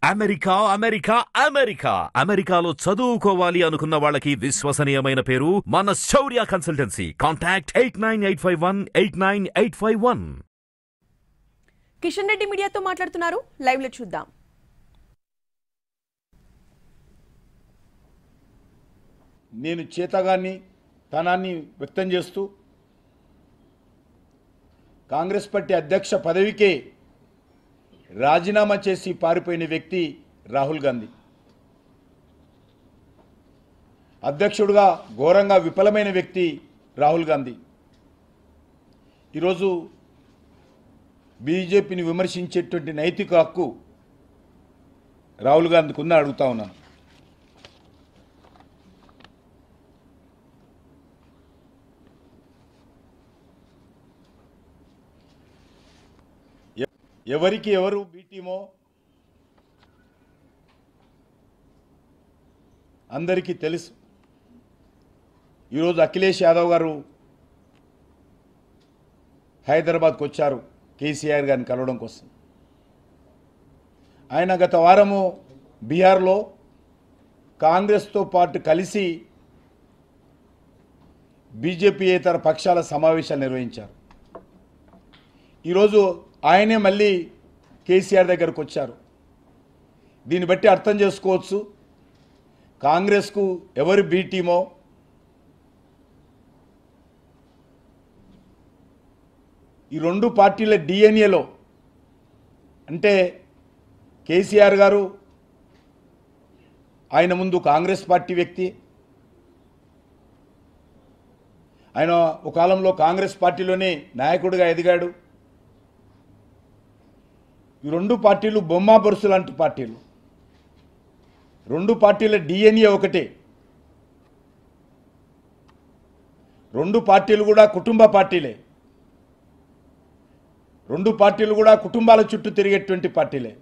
America America America అమెరికాలో చదువుకోవాలి అనుకున్న వాళ్ళకి విశ్వసనీయమైన పేరు మన Shaurya consultancy contact eight nine eight five one eight nine eight five one Kishan Reddy మీడియాతో మాట్లాడుతున్నారు లైవ్ లో చూద్దాం నేను చేతగాన్ని తనాన్ని వ్యక్తం చేస్తూ కాంగ్రెస్ పార్టీ అధ్యక్ష పదవికే రాజీనామా చేసి పారిపోయిన వ్యక్తి రాహుల్ గాంధీ అధ్యక్షుడుగా ఘోరంగా విఫలమైన వ్యక్తి రాహుల్ గాంధీ ఈరోజు బీజేపీని విమర్శించేటువంటి నైతిక హక్కు రాహుల్ గాంధీకి ఉందని అడుగుతా ఉన్నాను ఎ- ఎవరికి ఎవరు బీటీమో అందరికీ తెలుసు ఈరోజు అఖిలేష్ యాదవ్ గారు హైదరాబాద్కు వచ్చారు కేసీఆర్ గారిని కలవడం కోసం ఆయన గత వారము బీహార్లో కాంగ్రెస్తో పాటు కలిసి బీజేపీయేతర పక్షాల సమావేశాలు నిర్వహించారు ఈరోజు ఆయనే మళ్ళీ కేసీఆర్ దగ్గరకు వచ్చారు దీన్ని బట్టి అర్థం చేసుకోవచ్చు కాంగ్రెస్కు ఎవరు బీ టీమో ఈ రెండు పార్టీల డిఎన్ఏలో అంటే కేసీఆర్ గారు ఆయన ముందు కాంగ్రెస్ పార్టీ వ్యక్తి ఆయన ఒక కాలంలో కాంగ్రెస్ పార్టీలోనే నాయకుడిగా ఎదిగాడు ఈ రెండు పార్టీలు బొమ్మా బొరుసు లాంటి పార్టీలు రెండు పార్టీల డిఎన్ఏ ఒకటే రెండు పార్టీలు కూడా కుటుంబ పార్టీలే రెండు పార్టీలు కూడా కుటుంబాల చుట్టూ తిరిగేటువంటి పార్టీలే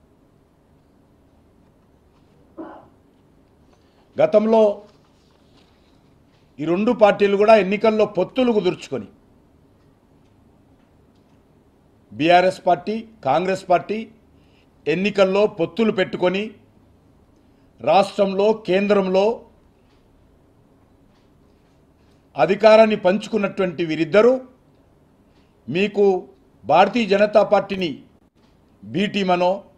గతంలో ఈ రెండు పార్టీలు కూడా ఎన్నికల్లో పొత్తులు కుదుర్చుకొని బీఆర్ఎస్ పార్టీ కాంగ్రెస్ పార్టీ ఎన్నికల్లో పొత్తులు పెట్టుకొని రాష్ట్రంలో కేంద్రంలో అధికారాన్ని పంచుకున్నటువంటి వీరిద్దరూ మీకు భారతీయ జనతా పార్టీని బీ టీమ్ అనో